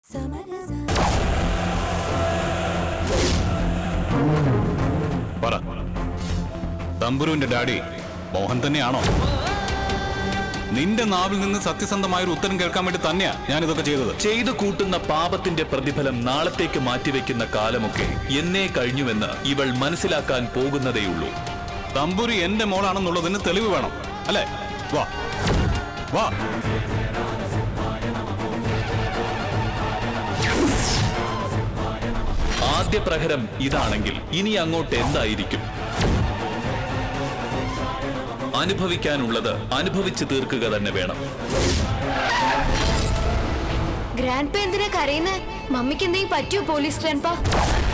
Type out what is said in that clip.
പറ തമ്പുരുവിന്റെ ഡാഡി മോഹൻ തന്നെയാണോ നിന്റെ നാവിൽ നിന്ന് സത്യസന്ധമായ ഒരു ഉത്തരം കേൾക്കാൻ വേണ്ടി തന്നെയാ ഞാൻ ഇതൊക്കെ ചെയ്തത് ചെയ്തു കൂട്ടുന്ന പാപത്തിന്റെ പ്രതിഫലം നാളത്തേക്ക് മാറ്റിവെക്കുന്ന കാലമൊക്കെ എന്നേ കഴിഞ്ഞുവെന്ന് ഇവൾ മനസ്സിലാക്കാൻ പോകുന്നതേയുള്ളൂ തമ്പുരു എന്റെ മോളാണെന്നുള്ളതിന് തെളിവ് വേണം അല്ലേ വാ വാ ആദ്യ പ്രഹരം ഇതാണെങ്കിൽ ഇനി അങ്ങോട്ട് എന്തായിരിക്കും അനുഭവിക്കാനുള്ളത് അനുഭവിച്ചു തീർക്കുക തന്നെ വേണം ഗ്രാൻഡ് പേ എന്തിനാ കരയുന്നേ മമ്മിക്ക് എന്തെങ്കിലും പറ്റിയോ പോലീസ് ഗ്രാൻഡ് പാ